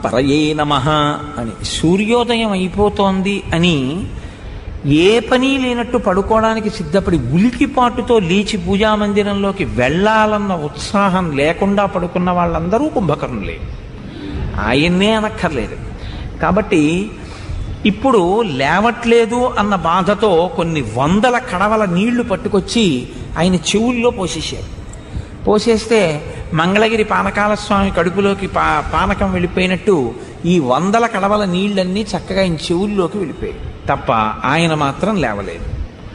పరయే నమ అని సూర్యోదయం అయిపోతోంది అని ఏ పని లేనట్టు పడుకోవడానికి సిద్ధపడి ఉలికిపాటుతో లేచి పూజా మందిరంలోకి వెళ్ళాలన్న ఉత్సాహం లేకుండా పడుకున్న వాళ్ళందరూ కుంభకర్ణులే ఆయన్నే అనక్కర్లేదు కాబట్టి ఇప్పుడు లేవట్లేదు అన్న బాధతో కొన్ని వందల కడవల నీళ్లు పట్టుకొచ్చి ఆయన చెవుల్లో పోసేశారు పోసేస్తే మంగళగిరి పానకాల స్వామి కడుపులోకి పా పానకం వెళ్ళిపోయినట్టు ఈ వందల కడవల నీళ్ళన్నీ చక్కగా ఆయన చెవుల్లోకి వెళ్ళిపోయాయి తప్ప ఆయన మాత్రం లేవలేదు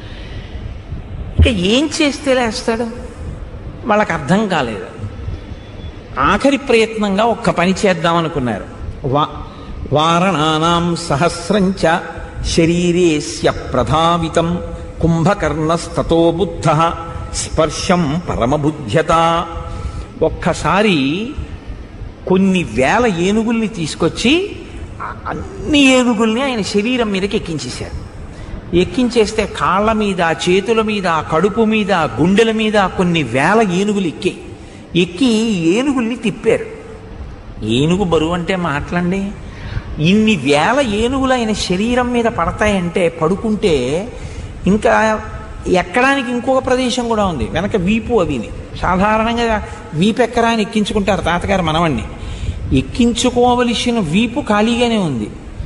ఇక ఏం చేస్తే లేస్తాడు వాళ్ళకి అర్థం కాలేదు ఆఖరి ప్రయత్నంగా ఒక్క పని చేద్దామనుకున్నారు వా వారణానాం సహస్రంచ శరీరేస్య ప్రభావితం కుంభకర్ణస్తతో బుద్ధ స్పర్శం పరమబుద్ధ్యత ఒక్కసారి కొన్ని వేల ఏనుగుల్ని తీసుకొచ్చి ఆ అన్ని ఏనుగుల్ని ఆయన శరీరం మీదకి ఎక్కించేశారు ఎక్కించేస్తే కాళ్ళ మీద చేతుల మీద కడుపు మీద గుండెల మీద కొన్ని వేల ఏనుగులు ఎక్కాయి ఎక్కి ఏనుగుల్ని తిప్పారు ఏనుగు బరువు అంటే మాటలండి ఇన్ని వేల ఏనుగులు ఆయన శరీరం మీద పడతాయంటే పడుకుంటే ఇంకా ఎక్కడానికి ఇంకొక ప్రదేశం కూడా ఉంది వెనక వీపు అవిని సాధారణంగా వీపు ఎక్కరా అని ఎక్కించుకుంటారు తాతగారు మనవణ్ణి ఎక్కించుకోవలసిన వీపు ఖాళీగానే ఉంది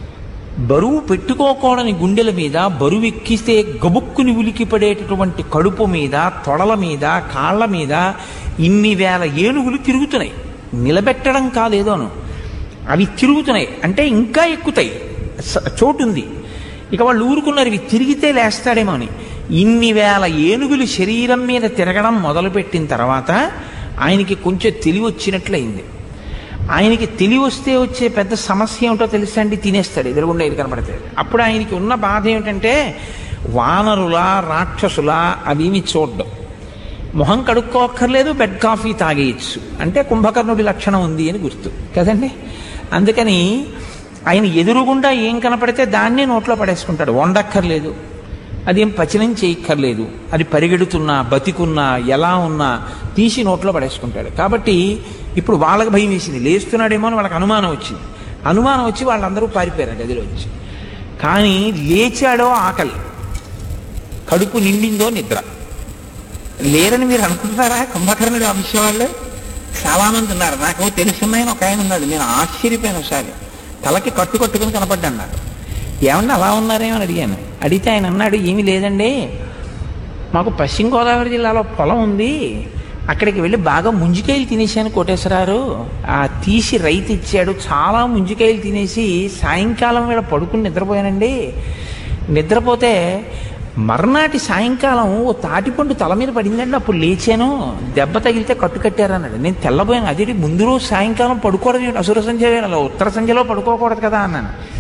బరువు పెట్టుకోకూడని గుండెల మీద బరువు ఎక్కిస్తే గబుక్కుని ఉలికి పడేటటువంటి కడుపు మీద తొడల మీద కాళ్ళ మీద ఇన్ని వేల ఏనుగులు తిరుగుతున్నాయి నిలబెట్టడం కాదేదోను అవి తిరుగుతున్నాయి అంటే ఇంకా ఎక్కుతాయి స- చోటుంది ఇక వాళ్ళు ఊరుకున్నారు ఇవి తిరిగితే లేస్తాడేమో అని ఇన్ని వేల ఏనుగులు శరీరం మీద తిరగడం మొదలుపెట్టిన తర్వాత ఆయనకి కొంచెం తెలివి వచ్చినట్లయింది ఆయనకి తెలివి వస్తే వచ్చే పెద్ద సమస్య ఏమిటో తెలుసా అండి తినేస్తాడు ఎదురుగుండా ఇది కనబడితే అప్పుడు ఆయనకి ఉన్న బాధ ఏమిటంటే వానరులా రాక్షసులా అవేమి చూడడం మొహం కడుక్కోక్కర్లేదు బెడ్ కాఫీ తాగేయచ్చు అంటే కుంభకర్ణుడి లక్షణం ఉంది అని గుర్తు కదండి అందుకని ఆయన ఎదురుగుండా ఏం కనపడితే దాన్నే నోట్లో పడేసుకుంటాడు వండక్కర్లేదు అదేం పచనం చేయక్కర్లేదు అది పరిగెడుతున్నా బతికున్నా ఎలా ఉన్నా తీసి నోట్లో పడేసుకుంటాడు కాబట్టి ఇప్పుడు వాళ్ళకి భయం వేసింది లేస్తున్నాడేమో అని వాళ్ళకి అనుమానం వచ్చింది అనుమానం వచ్చి వాళ్ళందరూ పారిపోయారు గదిలోంచి కానీ లేచాడో ఆకలి కడుపు నిండిందో నిద్ర లేరని మీరు అనుకుంటున్నారా కుంభకర్ణుడు అంశం వాళ్ళు చాలా మంది ఉన్నారు నాకు తెలుసున్నాయని ఒక ఆయన ఉన్నాడు నేను ఆశ్చర్యపోయాను ఒకసారి తలకి కట్టు కట్టుకుని కనపడ్డాను నాకు ఏమన్నా అలా ఉన్నారేమో అని అడిగాను అడిగితే ఆయన అన్నాడు ఏమీ లేదండి మాకు పశ్చిమ గోదావరి జిల్లాలో పొలం ఉంది అక్కడికి వెళ్ళి బాగా ముంజికాయలు తినేసాను కోటేశ్వరారు ఆ తీసి రైతు ఇచ్చాడు చాలా ముంజికాయలు తినేసి సాయంకాలం వేళ పడుకుని నిద్రపోయానండి నిద్రపోతే మర్నాటి సాయంకాలం ఓ తాటిపండు తల మీద పడిందండి అప్పుడు లేచాను దెబ్బ తగిలితే కట్టు కట్టారన్నాడు నేను తెల్లబోయాను అదేంటి ముందు రోజు సాయంకాలం పడుకోవడం ఏంటి అసుర సంధ్య వేళలో ఉత్తర సంధ్యలో పడుకోకూడదు కదా అన్నాను